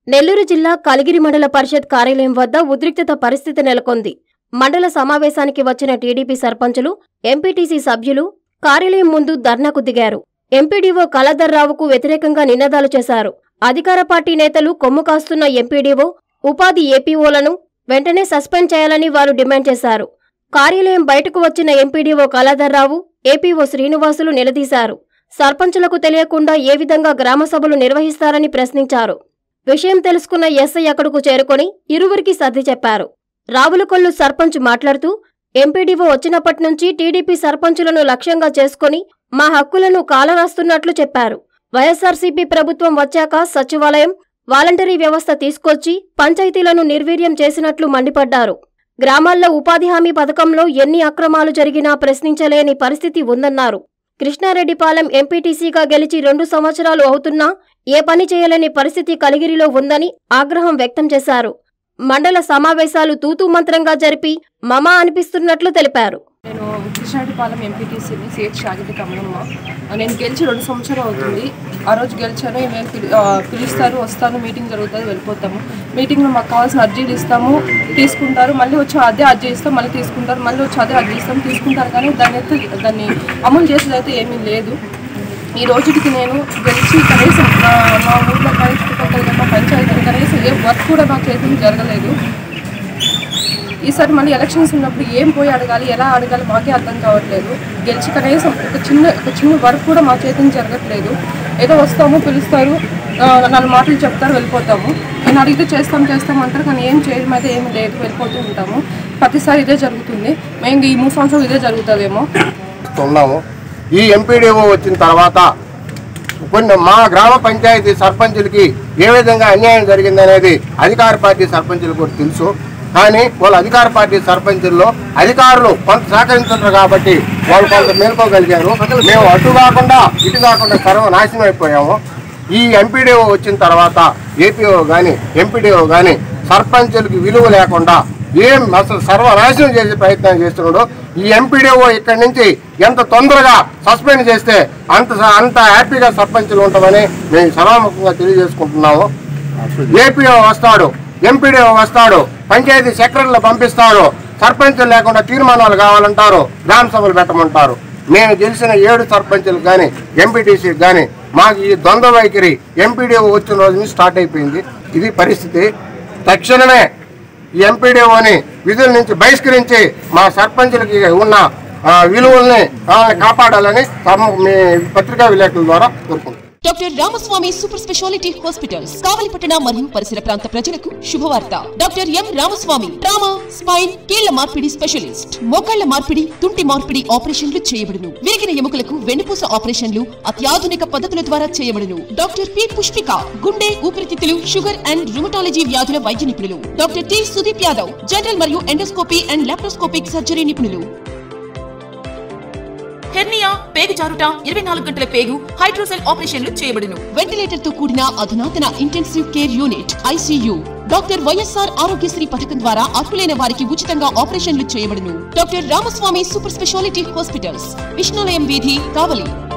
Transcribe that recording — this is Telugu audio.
నెల్లూరు జిల్లా కలిగిరి మండల పరిషత్ కార్యాలయం వద్ద ఉద్రిక్తత పరిస్థితి నెలకొంది మండల సమావేశానికి వచ్చిన టీడీపీ సర్పంచులు ఎంపీటీసీ సభ్యులు కార్యాలయం ముందు ధర్నాకు దిగారు ఎంపీడీఓ కళాధర్రావుకు వ్యతిరేకంగా నినాదాలు చేశారు అధికార పార్టీ నేతలు కొమ్ము కాస్తున్న ఎంపీడీఓ ఉపాధి ఏపీఓలను వెంటనే సస్పెండ్ చేయాలని వారు డిమాండ్ చేశారు కార్యాలయం బయటకు వచ్చిన ఎంపీడీఓ కళాధర్రావు ఏపీఓ శ్రీనివాసులు నిలదీశారు సర్పంచులకు తెలియకుండా ఏ విధంగా గ్రామ సభలు నిర్వహిస్తారని ప్రశ్నించారు విషయం తెలుసుకున్న ఎస్ఐ అక్కడకు చేరుకొని ఇరువురికి సర్ది చెప్పారు రావులకొల్లు సర్పంచ్ మాట్లాడుతూ ఎంపీడీఓ వచ్చినప్పటి నుంచి టీడీపీ సర్పంచులను లక్ష్యంగా చేసుకొని మా హక్కులను కాలరాస్తున్నట్లు చెప్పారు వైఎస్ఆర్సీపీ ప్రభుత్వం వచ్చాక సచివాలయం వాలంటరీ వ్యవస్థ తీసుకొచ్చి పంచాయతీలను నిర్వీర్యం చేసినట్లు మండిపడ్డారు గ్రామాల్లో ఉపాధి హామీ పథకంలో ఎన్ని అక్రమాలు జరిగినా ప్రశ్నించలేని పరిస్థితి ఉందన్నారు కృష్ణారెడ్డిపాలెం ఎంపీటీసీగా గెలిచి రెండు సంవత్సరాలు అవుతున్నా ఏ పని చేయలేని పరిస్థితి కలిగిరిలో ఉందని ఆగ్రహం వ్యక్తం చేశారు మండల సమావేశాలు తూతూ మంత్రంగా జరిపి మమా అనిపిస్తున్నట్లు తెలిపారు నేను కృష్ణారెడ్డిపాలెం ఎంపీటీసీని సిహెచ్ షాగిటి కమలమ్మ నేను గెలిచి రెండు సంవత్సరాలు అవుతుంది ఆ రోజు గెలిచాను నేను పిలి- ఆ, పిలుస్తారు వస్తాను మీటింగ్ జరుగుతుంది వెళ్ళిపోతాము మీటింగ్లో మాకు కావాల్సిన అర్జీలు ఇస్తాము తీసుకుంటారు మళ్ళీ వచ్చి అదే అర్జీ ఇస్తాం మళ్ళీ తీసుకుంటారు మళ్ళీ వచ్చి అదే అర్జీ ఇస్తాం తీసుకుంటారు కానీ దాన్ని అయితే దాన్ని అమలు చేసేది అయితే ఏమీ లేదు ఈ రోజుకి నేను గెలిచి కనీసం నా మా ఊళ్ళో కానీ చుట్టుపక్కల మా పంచాయతీ కనీసం ఏ వర్క్ కూడా నా చేతులు జరగలేదు ఈసారి మళ్ళీ ఎలక్షన్స్ ఉన్నప్పుడు ఏం పోయి అడగాలి ఎలా అడగాలి మాకే అర్థం కావట్లేదు గెలిచి కనీసం ఒక చిన్న ఒక చిన్న వర్క్ కూడా మా చేతిని జరగట్లేదు ఏదో వస్తాము పిలుస్తారు ఆ, నాలుగు మాటలు చెప్తారు వెళ్ళిపోతాము నేను అడిగితే చేస్తాం చేస్తాం అంటారు కానీ ఏం చేయడం అయితే ఏమి లేదు వెళ్ళిపోతూ ఉంటాము ప్రతిసారి ఇదే జరుగుతుంది మేము ఈ మూడు సంవత్సరాలు ఇదే జరుగుతుందేమో ఉన్నాము ఈ ఎంపీడీఓ వచ్చిన తర్వాత కొన్ని మా గ్రామ పంచాయతీ సర్పంచులకి ఏ విధంగా అన్యాయం జరిగిందనేది అధికార పార్టీ సర్పంచులకు కూడా తెలుసు కానీ వాళ్ళ అధికార పార్టీ సర్పంచుల్లో అధికారులు కొంత సహకరించారు కాబట్టి వాళ్ళు కొంత మేల్కోగలిగారు మేము అటు కాకుండా ఇటు కాకుండా సర్వనాశనం అయిపోయాము ఈ ఎంపీడీఓ వచ్చిన తర్వాత ఏపీఓ కానీ ఎంపీడీఓ కానీ సర్పంచులకి విలువ లేకుండా ఏం అసలు సర్వనాశనం చేసే ప్రయత్నం చేస్తున్నాడు ఈ ఎంపీడీఓ ఇక్కడి నుంచి ఎంత తొందరగా సస్పెండ్ చేస్తే అంత అంత హ్యాపీగా సర్పంచులు ఉంటామని మేము సభాముఖంగా తెలియజేసుకుంటున్నాము ఏపీఓ వస్తాడు ఎంపీడీఓ వస్తాడు పంచాయతీ సెక్రటరీలు పంపిస్తారు సర్పంచులు లేకుండా తీర్మానాలు కావాలంటారు గ్రామ సభలు పెట్టమంటారు మేము గెలిచిన ఏడు సర్పంచులకు కానీ ఎంపీటీసీకి కానీ మాకు ఈ ద్వంద్వ వైఖరి ఎంపీడీఓ వచ్చిన రోజు నుంచి స్టార్ట్ అయిపోయింది ఇది పరిస్థితి తక్షణమే ఈ ఎంపీడీఓని విధుల నుంచి బహిష్కరించి మా సర్పంచులకి ఉన్న ఆ, విలువల్ని వాళ్ళని కాపాడాలని సమ- మీ పత్రికా విలేకరుల ద్వారా కోరుకుంటున్నాం doctor Ramaswamy super speciality hospitals కావలిపట్టణ మరియు పరిసర ప్రాంత ప్రజలకు శుభవార్త doctor M Ramaswamy trauma spine కీళ్ల మార్పిడి స్పెషలిస్ట్ మోకాళ్ల మార్పిడి తుంటి మార్పిడి ఆపరేషన్లు చేయబడును విరిగిన ఎముకలకు వెన్నుపూస ఆపరేషన్లు అత్యాధునిక పద్ధతుల ద్వారా చేయబడును డాక్టర్ పి పుష్పిక గుండె ఊపిరితిత్తులు షుగర్ అండ్ రుమటాలజీ వ్యాధుల వైద్య నిపుణులు doctor T Sudeep Yadav general మరియు ఎండోస్కోపీ అండ్ లాప్రోస్కోపిక్ సర్జరీ నిపుణులు హెర్నియా పేగు జారుట ఇరవై నాలుగు గంటల పేగు హైడ్రోసెల్ ఆపరేషన్లు చేయబడును వెంటిలేటర్ తో కూడిన అధునాతన intensive care unit ICU doctor YSR Aarogyasri పథకం ద్వారా అర్హులైన వారికి ఉచితంగా ఆపరేషన్లు చేయబడును doctor Ramaswamy super speciality hospitals Vishnulayam వీధి కావలి